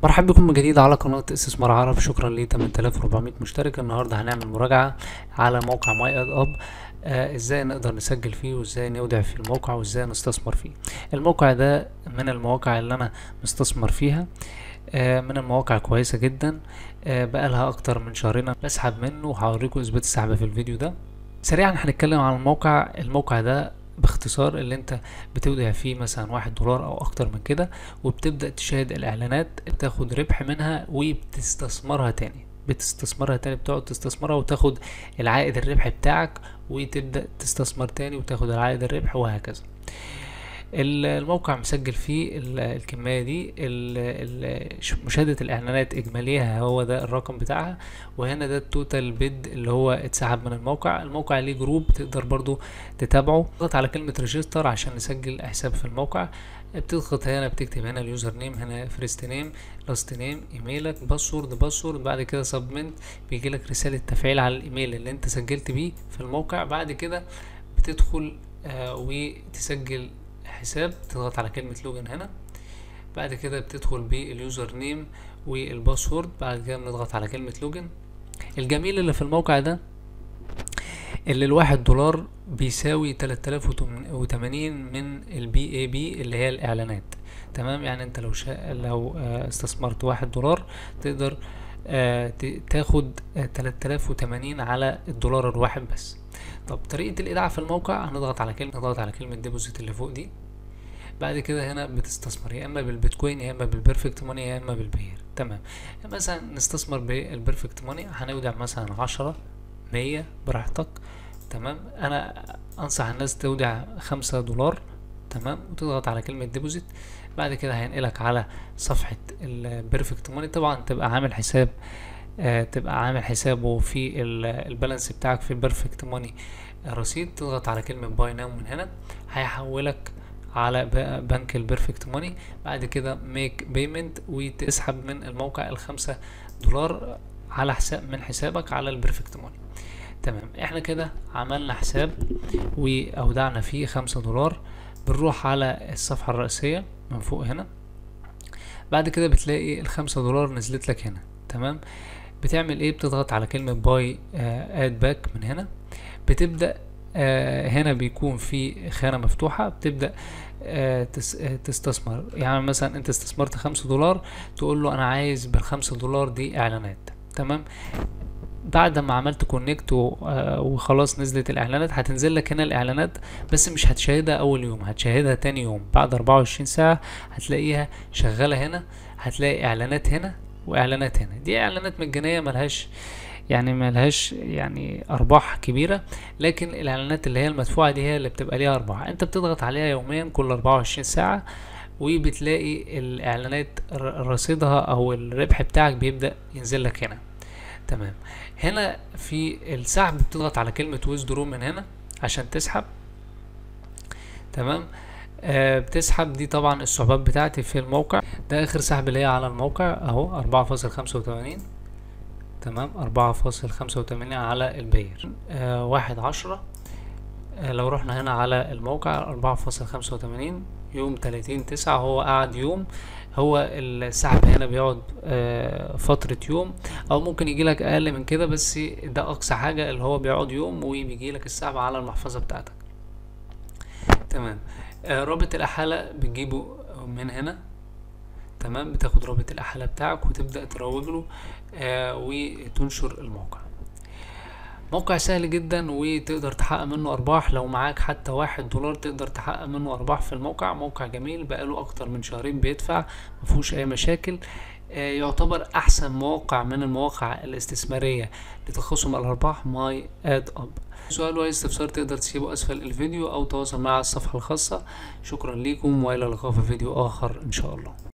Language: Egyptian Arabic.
مرحبا بكم من جديد على قناة استثمار عرب شكرا ل 8400 مشترك النهاردة هنعمل مراجعة على موقع ماي اد اب آه ازاي نقدر نسجل فيه وازاي نودع في الموقع وازاي نستثمر فيه الموقع ده من المواقع اللي انا مستثمر فيها آه من المواقع كويسة جدا آه بقالها اكتر من شهرين بسحب منه وهوريكم اثبات السحب في الفيديو ده سريعا هنتكلم عن الموقع الموقع ده باختصار اللي انت بتودع فيه مثلا واحد دولار او اكتر من كده وبتبدأ تشاهد الاعلانات بتاخد ربح منها وبتستثمرها تاني بتستثمرها تاني بتقعد تستثمرها وتاخد العائد الربح بتاعك وتبدأ تستثمر تاني وتاخد العائد الربح وهكذا الموقع مسجل فيه الكمية دي مشاهدة الإعلانات إجماليها هو ده الرقم بتاعها وهنا ده التوتال بيد اللي هو اتسحب من الموقع الموقع ليه جروب تقدر برضو تتابعه تضغط على كلمة ريجستر عشان نسجل حساب في الموقع بتضغط هنا بتكتب هنا اليوزر نيم هنا فيرست نيم لاست نيم ايميلك باسورد باسورد بعد كده سبمنت بيجي لك رسالة تفعيل على الايميل اللي انت سجلت بيه في الموقع بعد كده بتدخل آه وتسجل حساب تضغط على كلمة لوجن هنا بعد كده بتدخل باليوزر نيم والباسورد بعد كده بنضغط على كلمة لوجن الجميل اللي في الموقع ده اللي الواحد دولار بيساوي 3080 من البي اي بي اللي هي الاعلانات تمام يعني انت لو شا... لو استثمرت واحد دولار تقدر تاخد 3080 على الدولار الواحد بس طب طريقة الإيداع في الموقع هنضغط على كلمة نضغط على كلمة ديبوزيت اللي فوق دي بعد كده هنا بتستثمر يا اما بالبيتكوين يا اما بالبرفكت ماني يا اما بالبير تمام مثلا نستثمر بالبرفكت ماني هنودع مثلا عشرة مية براحتك تمام انا انصح الناس تودع خمسة دولار تمام وتضغط على كلمة ديبوزيت بعد كده هينقلك على صفحة البرفكت ماني طبعا تبقى عامل حساب آه تبقى عامل حسابه في البالانس بتاعك في البرفكت ماني رصيد تضغط على كلمة باي ناو من هنا هيحولك على بنك البرفكت ماني بعد كده ميك بيمنت وتسحب من الموقع الخمسة دولار على حساب من حسابك على البرفكت ماني تمام احنا كده عملنا حساب واودعنا فيه خمسة دولار بنروح على الصفحة الرئيسية من فوق هنا بعد كده بتلاقي الخمسة دولار نزلت لك هنا تمام بتعمل ايه بتضغط على كلمة باي اد باك من هنا بتبدأ آه هنا بيكون في خانة مفتوحة بتبدأ آه تستثمر يعني مثلا انت استثمرت خمسة دولار تقول له انا عايز بالخمسة دولار دي اعلانات تمام بعد ما عملت كونكت وخلاص نزلت الاعلانات هتنزل لك هنا الاعلانات بس مش هتشاهدها اول يوم هتشاهدها تاني يوم بعد 24 ساعة هتلاقيها شغالة هنا هتلاقي اعلانات هنا واعلانات هنا دي اعلانات مجانية ملهاش يعني ملهاش يعني ارباح كبيره لكن الاعلانات اللي هي المدفوعه دي هي اللي بتبقى ليها ارباح انت بتضغط عليها يوميا كل 24 ساعه وبتلاقي الاعلانات رصيدها او الربح بتاعك بيبدا ينزل لك هنا تمام هنا في السحب بتضغط على كلمه ويزدرو من هنا عشان تسحب تمام آه بتسحب دي طبعا الصعوبات بتاعتي في الموقع ده اخر سحب ليا على الموقع اهو اربعة فاصل خمسة وتمانين تمام أربعة فاصل خمسة وتمانين على البير آه واحد عشرة آه لو رحنا هنا على الموقع أربعة فاصل خمسة وتمانين يوم تلاتين تسعة هو قعد يوم هو السحب هنا بيقعد آه فترة يوم أو ممكن يجيلك أقل من كده بس ده أقصى حاجة اللي هو بيقعد يوم وبيجيلك السحب على المحفظة بتاعتك تمام آه رابط الأحالة بتجيبه من هنا تمام بتاخد رابط الأحالة بتاعك وتبدأ تروج له آه وتنشر الموقع موقع سهل جدا وتقدر تحقق منه أرباح لو معاك حتى واحد دولار تقدر تحقق منه أرباح في الموقع موقع جميل بقاله أكتر من شهرين بيدفع مفهوش أي مشاكل آه يعتبر أحسن موقع من المواقع الاستثمارية لتخصم الأرباح ماي اد أب سؤال واي استفسار تقدر تسيبه أسفل الفيديو أو تواصل مع الصفحة الخاصة شكرا لكم وإلى اللقاء في فيديو آخر إن شاء الله